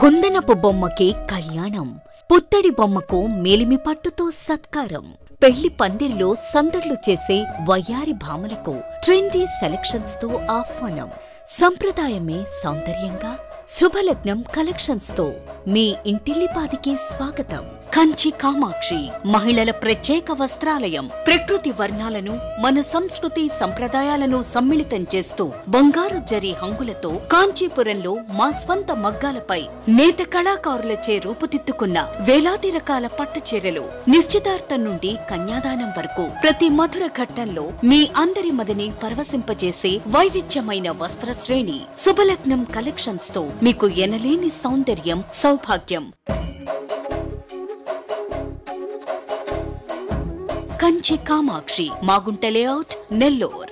కుందనపు బొమ్మకి కళ్యాణం పుత్తడి బొమ్మకు మేలిమి పట్టుతో సత్కారం పెళ్లి పందిరిలో సందడ్లు చేసే వయ్యారి భామలకు ట్రెండీ సెలక్షన్స్ తో ఆహ్వానం సంప్రదాయమే సౌందర్యంగా శుభలగ్నం కలెక్షన్స్ తో మీ ఇంటిల్లిపాదికి స్వాగతం కంచి కామాక్షి మహిళల ప్రత్యేక వస్త్రాలయం ప్రకృతి వర్ణాలను మన సంస్కృతి సంప్రదాయాలను సమ్మిళితం చేస్తూ బంగారు జరి హంగులతో కాంచీపురంలో మా స్వంత మగ్గాలపై నేత కళాకారులచే రూపుదిద్దుకున్న వేలాది రకాల పట్టు చీరలు నిశ్చితార్థం నుండి కన్యాదానం వరకు ప్రతి మధుర ఘట్టంలో మీ అందరి మదిని పరవశింపజేసే వైవిధ్యమైన వస్త్ర శ్రేణి శుభలగ్నం కలెక్షన్స్ తో మీకు ఎనలేని సౌందర్యం సౌభాగ్యం కంచి కామాక్షి మాగుంట లేఅవుట్ నెల్లూర్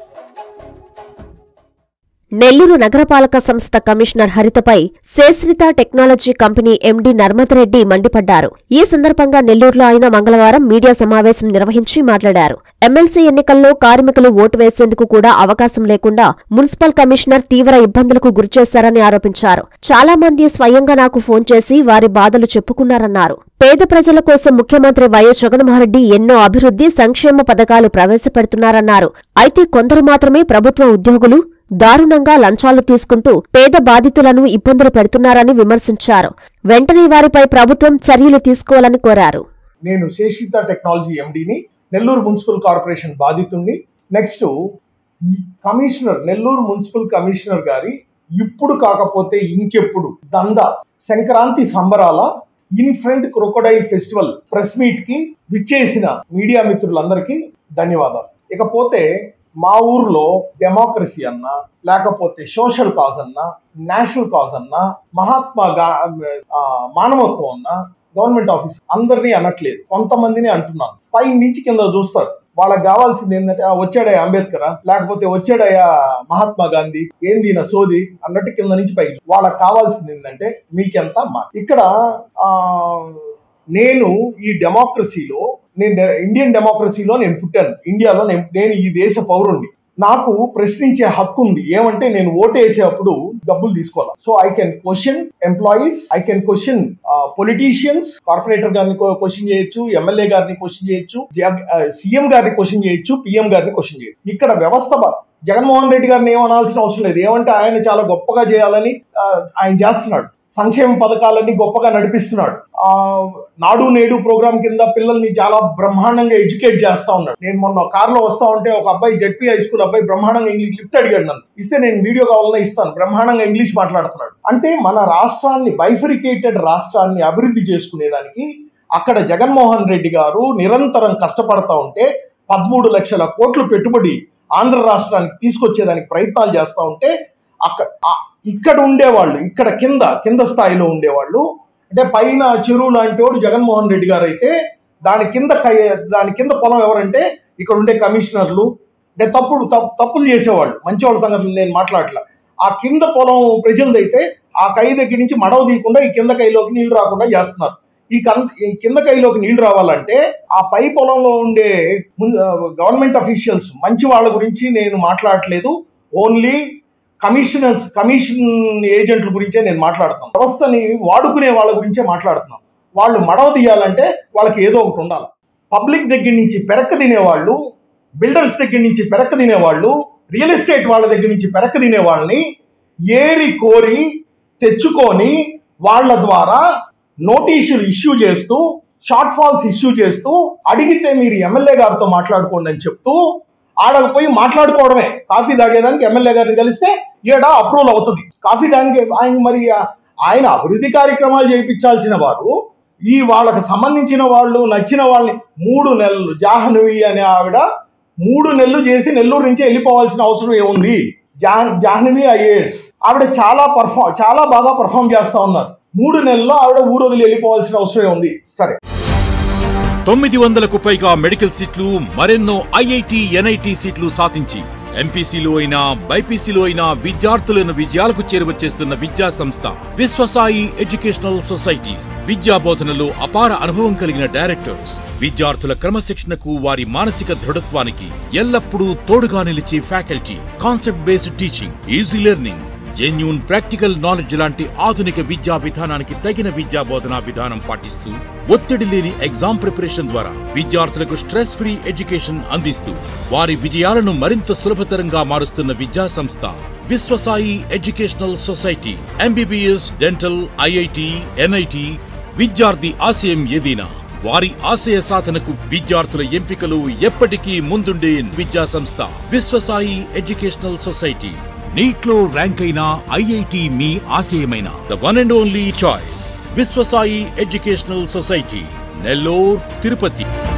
నెల్లూరు నగరపాలక సంస్థ కమిషనర్ హరితపై Seshritha technology company MD Narmadareddy మండిపడ్డారు ఈ సందర్భంగా నెల్లూరులో ఆయన మంగళవారం మీడియా సమావేశం నిర్వహించి మాట్లాడారు ఎమ్మెల్సీ ఎన్నికల్లో కార్మికులు ఓటు వేసేందుకు కూడా అవకాశం లేకుండా మున్సిపల్ కమిషనర్ తీవ్ర ఇబ్బందులకు గురిచేశారని ఆరోపించారు చాలా మంది స్వయంగా నాకు ఫోన్ చేసి వారి బాధలు చెప్పుకున్నారన్నారు పేద ప్రజల కోసం ముఖ్యమంత్రి వైఎస్ జగన్మోహన్రెడ్డి ఎన్నో అభివృద్ధి సంక్షేమ పథకాలు ప్రవేశపెడుతున్నారన్నారు అయితే కొందరు మాత్రమే ప్రభుత్వ ఉద్యోగులు దారుణంగా లంచాలు తీసుకుంటూ పేద బాధితులను ఇబ్బందులు పెడుతున్నారని విమర్శించారు వెంటనే వారిపై ప్రభుత్వం చర్యలు తీసుకోవాలని కోరారు నేను శేషిత టెక్నాలజీ ఎండిని నెల్లూరు మున్సిపల్ కార్పొరేషన్ బాధితుణ్ణి నెక్స్ట్ ఈ కమిషనర్ నెల్లూరు మున్సిపల్ కమిషనర్ గారి ఇప్పుడు కాకపోతే ఇంకెప్పుడు దంద సంక్రాంతి సంబరాల in front crocodile festival press meet కి విచ్చేసిన మీడియా మిత్రులందరికీ ధన్యవాదాలు ఇకపోతే మా ఊర్లో డెమోక్రసీ అన్నా లేకపోతే సోషల్ కాజ్ అన్నా నేషనల్ కాజ్ అన్నా మహాత్మా గా ఆ, మానవత్వం అన్నా గవర్నమెంట్ ఆఫీస్ అందరినీ అనట్లేదు కొంతమందిని అంటున్నాను పై నుంచి కింద చూస్తారు వాళ్ళకి కావాల్సింది ఏంటంటే "ఆ, వచ్చాడయ్యా అంబేద్కరా లేకపోతే వచ్చాడయ్యా మహాత్మా గాంధీ ఏంది నా సోది అన్నట్టు కింద నుంచి పైకి వాళ్ళకి కావాల్సింది ఏంటంటే మీకెంత మా ఇక్కడ ఆ నేను ఈ డెమోక్రసీలో నేను డె- ఇండియన్ డెమోక్రసీలో నేను పుట్టాను ఇండియాలో నేను నేను ఈ దేశ పౌరుణ్ణి నాకు ప్రశ్నించే హక్కు ఉంది ఏమంటే నేను ఓటేసేటప్పుడు డబ్బులు తీసుకోవాలి so I can question employees I can question politicians corporator గారిని క్వశ్చన్ చేయొచ్చు ఎమ్మెల్యే గారిని క్వశ్చన్ చేయొచ్చు సీఎం గారిని క్వశ్చన్ చేయొచ్చు పిఎం గారిని క్వశ్చన్ చేయొచ్చు ఇక్కడ వ్యవస్థ బ- జగన్మోహన్ రెడ్డి గారిని ఏమనాల్సిన అవసరం లేదు ఏమంటే ఆయన చాలా గొప్పగా చేయాలని ఆ, ఆయన చేస్తున్నాడు సంక్షేమ పథకాలన్నీ గొప్పగా నడిపిస్తున్నాడు ఆ నాడు నేడు ప్రోగ్రామ్ కింద పిల్లల్ని చాలా బ్రహ్మాండంగా ఎడ్యుకేట్ చేస్తా ఉన్నాడు నేను మొన్న కారులో వస్తా ఉంటే ఒక అబ్బాయి జడ్పీ హై స్కూల్ అబ్బాయి బ్రహ్మాండంగా ఇంగ్లీష్ లిఫ్ట్ అడిగాడు నన్ను ఇస్తే నేను వీడియో కావాలన్నా ఇస్తాను బ్రహ్మాండంగా ఇంగ్లీష్ మాట్లాడుతున్నాడు అంటే మన రాష్ట్రాన్ని బైఫరికేటెడ్ రాష్ట్రాన్ని అభివృద్ధి చేసుకునేదానికి అక్కడ జగన్మోహన్ రెడ్డి గారు నిరంతరం కష్టపడతా ఉంటే పదమూడు లక్షల కోట్లు పెట్టుబడి ఆంధ్ర రాష్ట్రానికి తీసుకొచ్చేదానికి ప్రయత్నాలు చేస్తూ ఉంటే అక్కడ ఆ- ఇక్కడ ఉండేవాళ్ళు ఇక్కడ కింద కింద స్థాయిలో ఉండేవాళ్ళు అంటే పైన చెరువు లాంటి వాడు జగన్మోహన్ రెడ్డి గారు అయితే దాని కింద కై- దాని కింద పొలం ఎవరంటే ఇక్కడ ఉండే కమిషనర్లు అంటే తప్పుడు తప్పు- తప్పులు చేసేవాళ్ళు మంచి వాళ్ళ సంగతి నేను మాట్లాడట్లా ఆ కింద పొలం ప్రజలదైతే ఆ కై దగ్గర నుంచి మడవ తీయకుండా ఈ కింద కైలోకి నీళ్లు రాకుండా చేస్తున్నారు ఈ కన్ ఈ కింద కైలోకి నీళ్లు రావాలంటే ఆ పై పొలంలో ఉండే గవర్నమెంట్ అఫీషియల్స్ మంచి వాళ్ళ గురించి నేను మాట్లాడట్లేదు ఓన్లీ కమిషనర్స్ కమిషన్ ఏజెంట్ల గురించే నేను మాట్లాడుతున్నాను వ్యవస్థని వాడుకునే వాళ్ళ గురించే మాట్లాడుతున్నాను వాళ్ళు మడవ తీయాలంటే వాళ్ళకి ఏదో ఒకటి ఉండాలి పబ్లిక్ దగ్గర నుంచి పెరక్క తినేవాళ్ళు బిల్డర్స్ దగ్గర నుంచి పెరక్క తినేవాళ్ళు రియల్ ఎస్టేట్ వాళ్ళ దగ్గర నుంచి పెరక్క తినే వాళ్ళని ఏరి కోరి తెచ్చుకొని వాళ్ళ ద్వారా నోటీసులు ఇష్యూ చేస్తూ షార్ట్ ఫాల్స్ ఇష్యూ చేస్తూ అడిగితే మీరు ఎమ్మెల్యే గారితో మాట్లాడుకోండి అని చెప్తూ ఆడకపోయి మాట్లాడుకోవడమే కాఫీ తాగేదానికి ఎమ్మెల్యే గారిని కలిస్తే ఏడా అప్రూవల్ అవుతుంది కాఫీ దానికి ఆయన మరి ఆయన అభివృద్ధి కార్యక్రమాలు చేయించాల్సిన వారు ఈ వాళ్ళకి సంబంధించిన వాళ్ళు నచ్చిన వాళ్ళని మూడు నెలలు జాహ్నవి అనే ఆవిడ మూడు నెలలు చేసి నెల్లూరు నుంచి వెళ్ళిపోవాల్సిన అవసరం ఏముంది జాహ్ జాహ్నవి ఐఏఎస్ ఆవిడ చాలా పర్ఫామ్ చాలా బాగా పర్ఫామ్ చేస్తా ఉన్నారు మూడు నెలల్లో ఆవిడ ఊరు వదిలి వెళ్ళిపోవాల్సిన అవసరం ఏముంది సరే తొమ్మిది వందలకు పైగా మెడికల్ సీట్లు మరెన్నో ఐఐటి ఎన్ఐటి సీట్లు సాధించి ఎంపీసీలో అయినా బైపీసీలో అయినా విద్యార్థులను విజయాలకు చేరువచేస్తున్న విద్యా సంస్థ విశ్వసాయి ఎడ్యుకేషనల్ సొసైటీ విద్యా బోధనలో అపార అనుభవం కలిగిన డైరెక్టర్స్ విద్యార్థుల క్రమశిక్షణకు వారి మానసిక దృఢత్వానికి ఎల్లప్పుడూ తోడుగా నిలిచే faculty concept based teaching easy learning genuine practical knowledge లాంటి ఆధునిక విద్యా విధానానికి తగిన విద్యా బోధనా విధానం పాటిస్తూ ఒత్తిడి లేని ఎగ్జామ్ ప్రిపరేషన్ ద్వారా విద్యార్థులకు స్ట్రెస్ ఫ్రీ ఎడ్యుకేషన్ అందిస్తూ వారి విజయాలను మరింత సులభతరంగా మారుస్తున్న విద్యా సంస్థ Viswasai educational society MBBS dental IIT NIT విద్యార్థి ఆశయం ఏదైనా వారి ఆశయ సాధనకు విద్యార్థుల ఎంపికలు ఎప్పటికీ ముందుండే విద్యా సంస్థ విశ్వసాయి ఎడ్యుకేషనల్ సొసైటీ నీట్లో ర్యాంక్ అయిన ఐఐటి మీ ఆశయమైన the one and only choice Viswasai educational society Nellore Tirupati